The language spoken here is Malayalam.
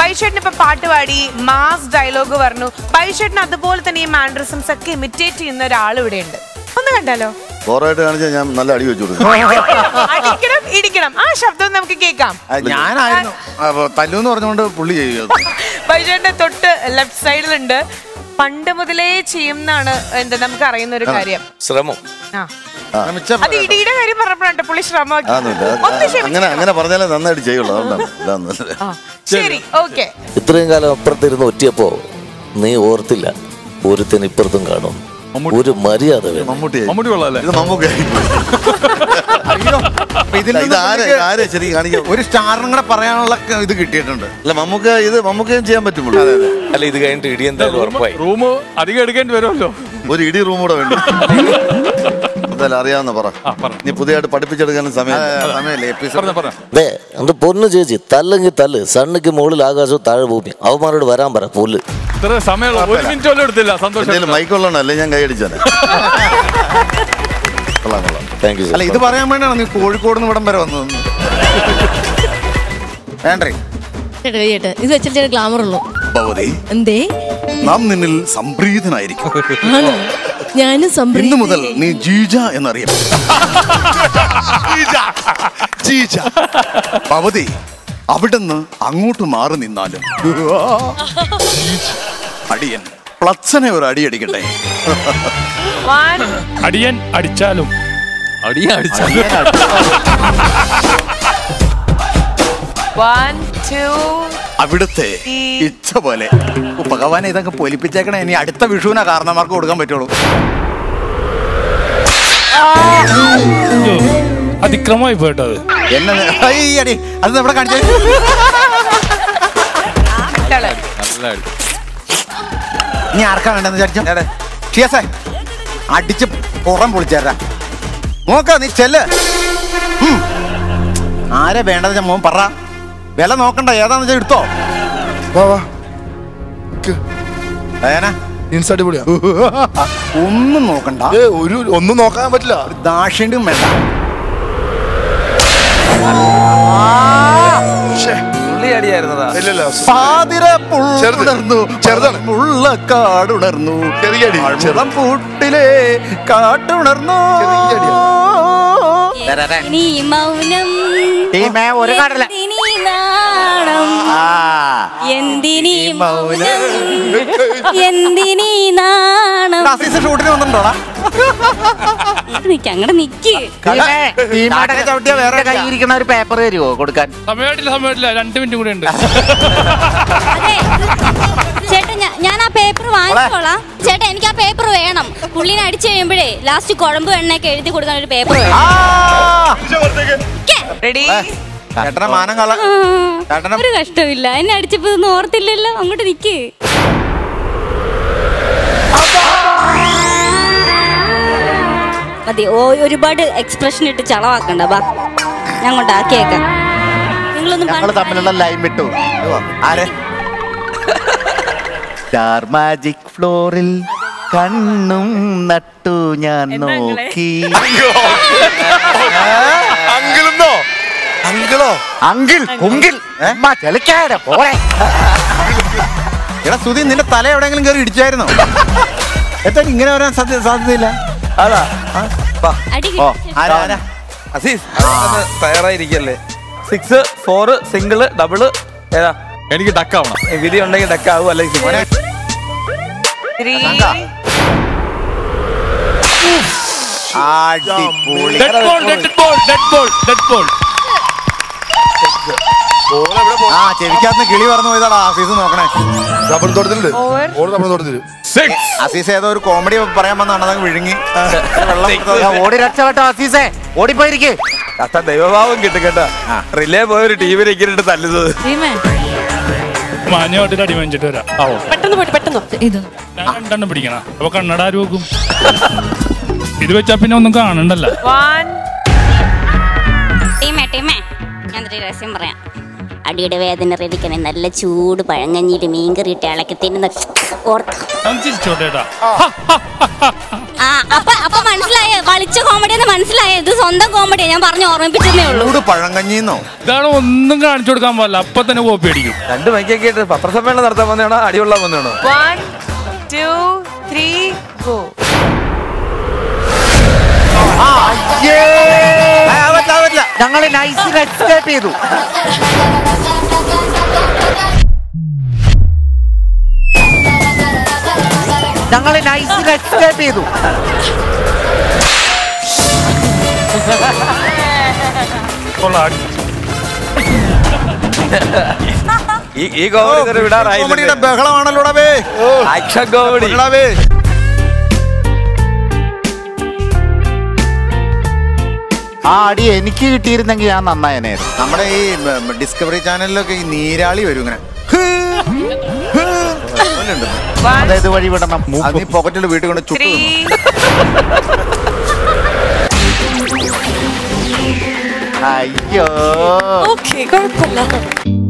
ബൈഷേട്ടിന് ഇപ്പൊ പാട്ട് പാടി മാസ് ഡയലോഗ് പറഞ്ഞു ബൈഷേട്ടിന് അതുപോലെ തന്നെ ഈ മാൻഡ്രിസംസ് ഒക്കെ ഇമിറ്റേറ്റ് ചെയ്യുന്ന ഒരാൾ ഇവിടെ ഉണ്ട് ഒന്ന് കണ്ടാലോ ബോറായിട്ട് കാണിച്ചാൽ ഞാൻ നല്ല അടി വെച്ചു കൊടുക്കും അടിക്കണം ഇടിക്കണം ആ ശബ്ദം നമുക്ക് കേൾക്കാം ആ, ഞാനായിരുന്നു അപ്പൊ തല്ലൂന്ന് പറഞ്ഞുകൊണ്ട് പുള്ളി ചെയ്യും ബൈജുവിന്റെ തൊട്ട് ലെഫ്റ്റ് സൈഡിലുണ്ട് പണ്ട് മുതലേ ചെയ്യുന്നതാണ് എന്താ നമുക്ക് അറിയുന്ന ഒരു കാര്യം ശ്രമം ആ ശ്രമിച്ച അത് ഇടിയുടെ കാര്യം പറഞ്ഞപ്പോഴാണ് പുള്ളി ശ്രമമാക്കി ആന്നില്ല ഒന്ന് ക്ഷമിച്ച് അങ്ങനെ അങ്ങനെ പറഞ്ഞാലേ നന്നായിട്ട് ചെയ്യുള്ളൂ അതുകൊണ്ടാണ് ഇതാന്ന് ആ, ശരി ഓക്കെ ഇത്രയും കാലം അപ്പുറത്തിരുന്ന് ഒറ്റിയപ്പോ നീ ഓർത്തില്ല ഒരുത്തിന് ഇപ്പുറത്തും കാണും ഒരു മര്യാദ വേണം മമ്മൂട്ടി മമ്മൂട്ടി കൊള്ളാല്ലേ ഇത് മമ്മൂക്ക അയ്യോ അപ്പൊ ഇതിൽ ഇത് നിന്ന് ആരെ പുള്ളിക്ക് ആരെ ശരിക്കും കാണിക്കാം ഒരു സ്റ്റാറിനും കൂടെ പറയാനുള്ള ഇത് കിട്ടിയിട്ടുണ്ട് അല്ല മമ്മൂക്ക ഇത് മമ്മൂക്കയും ചെയ്യാൻ പറ്റുള്ളൂ അല്ല ഇത് കഴിഞ്ഞിട്ട് ഇടി എന്തായാലും ഉറപ്പായി റൂം അധികം എടുക്കേണ്ടി വരുമല്ലോ ഒരു ഇടി റൂം കൂടെ വേണ്ടി എന്തായാലും അറിയാവുന്ന പറ ആ, പറ. നീ പുതിയതായിട്ട് പഠിപ്പിച്ചെടുക്കാനും സമയം സമയല്ലേ എപ്പിസോഡ് പറഞ്ഞ പറഞ്ഞ ദേ എന്റെ പൊന്നു ചേച്ചി തല്ലെങ്കിൽ തല്ല് സണ്ണിക്ക് മുകളിൽ ആകാശവും താഴെ ഭൂമി അവന്മാരോട് വരാൻ പറ പുല്ല് ഇത്ര സമയമുള്ള ഒരു മിനിറ്റ് പോലും എടുത്തില്ല സന്തോഷം എന്തെങ്കിലും മൈക്കുള്ളണ അല്ലേ ഞാൻ കൈയടിച്ചാനെ കൊള്ളാം കൊള്ളാം താങ്ക് യു അല്ല ഇത് പറയാൻ വേണ്ടിയാണ് നീ കോഴിക്കോട് നിന്ന് ഇവിടം വരെ വന്നത് വേണ്ടേ ചേട്ടാ ചേട്ടാ ഇത് വെച്ചിട്ട് ഗ്ലാമർ ഉള്ളൂ ഭവതി എന്തേ നാം നിന്നിൽ സംപ്രീതനായിരിക്കും ആണോ ഞാനും സംപ്രീതി ഇന്നു മുതൽ നീ ജീജ എന്നറിയപ്പെടും ജീജ ഭവതി അവിടുന്ന് അങ്ങോട്ട് മാറി നിന്നാലും അടിയൻ പ്ലച്ചനെ ഒരു അടി അടിക്കട്ടെ വൺ അടിയൻ അടിച്ചാലും അടിയാ അടിച്ചാ വൺ ടു അവിടുത്തെ ഇച്ഛ പോലെ ഓ, ഭഗവാനെ ഇതൊക്കെ പൊലിപ്പിച്ചേക്കണേ ഇനി അടുത്ത വിഷുവിനാ കാരണന്മാർക്ക് കൊടുക്കാൻ പറ്റുള്ളൂ അതിക്രമമായി പോയിട്ടോ അത് എന്നെ ഈ അടി അത് ഇവിടെ കാണിച്ചേ നീ ആർക്കാ വേണ്ടെന്ന് വിചാരിച്ചോ ഷിയാസേ അടിച്ച് പുറം പൊളിച്ചേരാ നോക്ക നീ ചെല്ല് ഉം. ആരെ വേണ്ടത് ഞാൻ മോൻ പറ വില നോക്കണ്ട ഏതാന്ന് വെച്ചാൽ എടുത്തോ വാ വാ ഏന ജീൻസ് അടിപൊളിയാ ഒന്നും നോക്കണ്ട ഏ ഒരു ഒന്നും നോക്കാൻ പറ്റില്ല ദാക്ഷിണ്യം വേണ്ട ഇല്ലല്ല പാതിര ചെറുത്. പുള്ളുണർന്നു ചെറുതാണ്. പുള്ളക്കാടുണർന്നു ചെറിയ അടി, ചെറുത്. അഴുളം പൂട്ടിലെ കാട്ടുണർന്നു ചെറിയ അടിയാ. ഇനി മൗനം ടീമേ, ഒരു കാടില്ല. എന്തിനീ നാണം എന്തിനീ മൗനം എന്തിനീ നാണം അസീസ് ഷൂട്ടിന് വന്നിട്ടുണ്ടോടാ നിക്ക് അങ്ങടെ നിക്ക് ചവിട്ടിയ വേറെ കൈ ഇരിക്കുന്ന ഒരു പേപ്പർ തരുമോ കൊടുക്കാൻ സമയമായിട്ടില്ല സമയമായിട്ടില്ല രണ്ട് മിനിറ്റ് കൂടെ ഉണ്ട് അതെ ചേട്ടാ ഞാ- ഞാൻ ആ പേപ്പർ വാങ്ങിച്ചോളാം ചേട്ടാ എനിക്ക് ആ പേപ്പർ വേണം പുള്ളിനെ അടിച്ചു കഴിയുമ്പോഴേ ലാസ്റ്റ് കുഴമ്പ് എണ്ണയൊക്കെ എഴുതി കൊടുക്കാൻ ഒരു പേപ്പർ വേണം ഛെ, റെഡി ചേട്ടനെ മാനം കള ആ, ചേട്ടനെ ഒരു കഷ്ടമില്ല എന്നെ അടിച്ചപ്പോ ഇതൊന്നും ഓർത്തില്ലല്ലോ അങ്ങോട്ട് നിക്ക് മതി ഓ ഒരുപാട് എക്സ്പ്രഷൻ ഇട്ട് ചളവാക്കണ്ട ബാ ഞാൻ കൊണ്ടാക്കിയേക്കാം നിങ്ങളൊന്നും ഞങ്ങൾ തമ്മിലുള്ള ലൈൻ വിട്ടു ആരെ സ്റ്റാർ മാജിക് ഫ്ലോറിൽ കണ്ണും നട്ടു ഞാൻ നോക്കി അങ്കിളുന്നോ അങ്കിളോ അങ്കിൾ കുങ്കിൾ ചെളിക്കാടെ പോരെ എടാ സുധി നിന്റെ തല എവിടെയെങ്കിലും കയറി ഇടിച്ചായിരുന്നോ എന്താ ഇങ്ങനെ വരാൻ സാധ്യത സാധ്യതയില്ല അതാ ആ, വാ. അടി ഓ കിട്ടി. ആരാ ആരാ അസീസ് തയ്യാറായിരിക്കല്ലേ സിക്സ് ഫോറ് സിംഗിള് ഡബിള് ഏതാ എനിക്ക് ഡക്കാവണം വിധി ഉണ്ടെങ്കിൽ ഡക്കാവും അല്ലെങ്കിൽ മോനെ, ത്രീ ശങ്ക. അടിപൊളി dead ball dead ball dead ball dead ball ആ ചെവിക്കകത്ത് കിളി പറഞ്ഞു പോയതാടാ ആഫീസ് നോക്കണേ റബ്ബർ തോട്ടത്തിലുണ്ട് Over. ഓട് റബ്ബർ തോട്ടത്തില് സിക്സ് അസീസ് ഏതോ ഒരു കോമഡി പറയാൻ വന്നാണ് അതങ്ങ് വിഴുങ്ങി വെള്ളം ഞാൻ ഓടി രക്ഷപ്പെട്ടോ അസീസേ ഓടിപ്പോയിരിക്കേ കഷ്ട ദൈവഭാവം കിട്ടും കേട്ടാ റിലേ പോയ ഒരു ടീമിനെ ഇങ്ങനെ തല്ലുന്നത് മാന്യമായിട്ട് അടി വാങ്ങിച്ചിട്ട് വരാം പെട്ടെന്ന് പോയിട്ട് പെട്ടെന്ന് ഇത് ഞാൻ രണ്ടെണ്ണം പിടിക്കണ അപ്പൊ കണ്ണട ആര് വെക്കും ഇത് വെച്ചാ പിന്നെ ഒന്നും കാണണ്ടല്ല വൺ ടീമേ ടീമേ ഞാൻ ഒരു രഹസ്യം പറയാം അടിയുടെ വേദന റെഡിക്കണേ നല്ല ചൂട് പഴങ്ങഞ്ഞിട്ട് മീൻകറി ഇട്ട് ഇളക്കി തിന്നുന്ന ഓർത്ത് ഞാൻ ചിരിച്ചോട്ടെ ഏട്ടാ ആ അപ്പൊ അപ്പൊ മനസ്സിലായേ വളിച്ച കോമഡി എന്ന് മനസ്സിലായേ ഇത് സ്വന്തം കോമഡിയാ ഞാൻ പറഞ്ഞു ഓർമ്മിപ്പിച്ചതേ ഉള്ളൂ ചൂട് പഴങ്കഞ്ഞിന്നോ ഇതാണ് ഒന്നും കാണിച്ചു കൊടുക്കാൻ പാടില്ല അപ്പൊ തന്നെ കോപ്പി അടിക്കും രണ്ട് മൈക്കൊക്കെ ഇട്ട് പത്രസമ്മേളനം നടത്താൻ വന്നതാണോ അടിയുള്ള വന്നതാണോ വൺ ടു ത്രീ ഗോ ഞങ്ങൾ നൈസിൽ എസ്കേപ്പ് ചെയ്തു ഞങ്ങൾ നൈസിൽ എസ്കേപ്പ് ചെയ്തു കൊള്ളാം ഈ ഈ കോമഡി ഇതുവരെ കോമഡിയുടെ വിടാറായില്ല ബഹളമാണല്ലോടാ ബേ ആക്ഷൻ കോമഡി വിടടാ ബേ. ആ അടി എനിക്ക് കിട്ടിയിരുന്നെങ്കിൽ ഞാൻ നന്നായനായിരുന്നു നമ്മുടെ ഈ ഉം, ഡിസ്കവറി ചാനലിലൊക്കെ ഈ നീരാളി വരും ഇങ്ങനെ ഹ്, ഹ്, അതുപോലെയുണ്ട്. അതായത് വഴി വിടണം അത് നീ പോക്കറ്റിൽ വീട്ടിൽ കൊണ്ട് ചുട്ടു ത്രീ അയ്യോ ഓക്കെ കുഴപ്പമില്ല